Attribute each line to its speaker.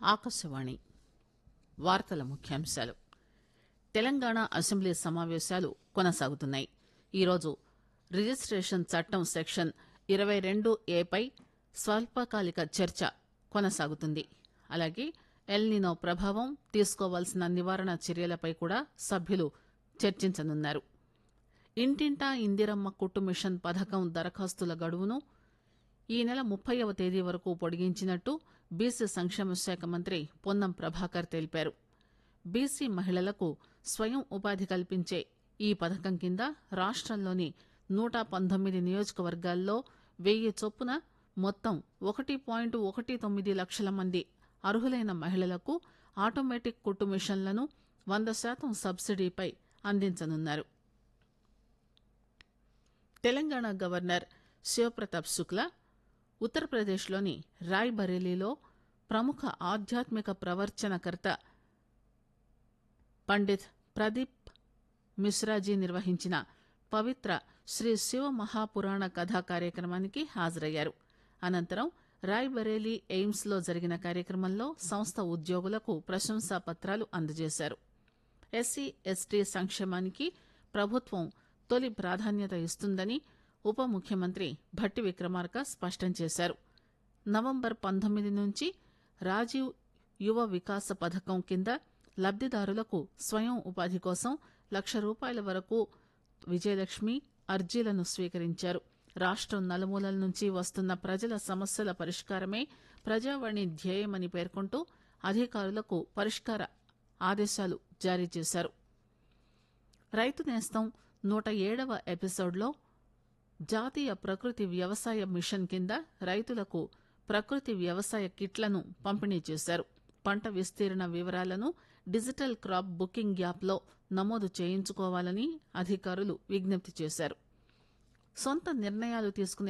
Speaker 1: ఆకాశవాణి వార్తల ముఖ్యాంశాలు తెలంగాణ అసెంబ్లీ సమావేశాలు కొనసాగుతున్నాయి ఈరోజు రిజిస్టేషన్ చట్టం సెక్షన్ ఇరవై రెండు ఏపై స్వల్పకాలిక చర్చ కొనసాగుతుంది అలాగే ఎల్నినో ప్రభావం తీసుకోవాల్సిన నివారణ చర్యలపై కూడా సభ్యులు చర్చించనున్నారు ఇంటింటా ఇందిరమ్మ కుట్టు మిషన్ పథకం దరఖాస్తుల గడువును ఈ నెల ముప్పైవ తేదీ వరకు పొడిగించినట్టు బీసీ సంక్షేమ శాఖ మంత్రి పొన్నం ప్రభాకర్ తెలిపారు బీసీ మహిళలకు స్వయం ఉపాధి కల్పించే ఈ పథకం కింద రాష్టంలోని నూట పంతొమ్మిది నియోజకవర్గాల్లో వెయ్యి చొప్పున మొత్తం ఒకటి పాయింట్ ఒకటి తొమ్మిది లక్షల మంది అర్హులైన మహిళలకు ఆటోమేటిక్ కుట్టు మిషన్లను వంద శాతం సబ్సిడీపై అందించనున్నారు తెలంగాణ గవర్నర్ శివప్రతాప్ శుక్లా ఉత్తరప్రదేశ్లోని రాయ్ బరేలీలో ప్రముఖ ఆధ్యాత్మిక ప్రవర్చనకర్త పండిత్ ప్రదీప్ మిశ్రాజీ నిర్వహించిన పవిత్ర శ్రీ శివ మహాపురాణ కథా కార్యక్రమానికి హాజరయ్యారు అనంతరం రాయ్ బరేలీ ఎయిమ్స్ లో జరిగిన కార్యక్రమంలో సంస్థ ఉద్యోగులకు ప్రశంసా పత్రాలు అందజేశారు ఎస్సీ ఎస్టీ సంక్షేమానికి ప్రభుత్వం తొలి ప్రాధాన్యత ఇస్తుందని ఉప ముఖ్యమంత్రి భట్టి విక్రమార్క స్పష్టం చేశారు నవంబర్ పంతొమ్మిది నుంచి రాజీవ్ యువ వికాస పథకం కింద లబ్దిదారులకు స్వయం ఉపాధి కోసం లక్ష రూపాయల వరకు విజయలక్ష్మి అర్జీలను స్వీకరించారు రాష్టం నలుమూలల నుంచి వస్తున్న ప్రజల సమస్యల పరిష్కారమే ప్రజావాణి ధ్యేయమని పేర్కొంటూ అధికారులకు పరిష్కార ఆదేశాలు జారీ చేశారు రైతు నేస్తం నూట ఏడవ ఎపిసోడ్లో జాతీయ ప్రకృతి వ్యవసాయ మిషన్ కింద రైతులకు ప్రకృతి వ్యవసాయ కిట్లను పంపిణీ చేశారు పంట విస్తీర్ణ వివరాలను డిజిటల్ క్రాప్ బుకింగ్ యాప్లో నమోదు చేయించుకోవాలని అధికారులు విజ్ఞప్తి చేశారు సొంత నిర్ణయాలు తీసుకునే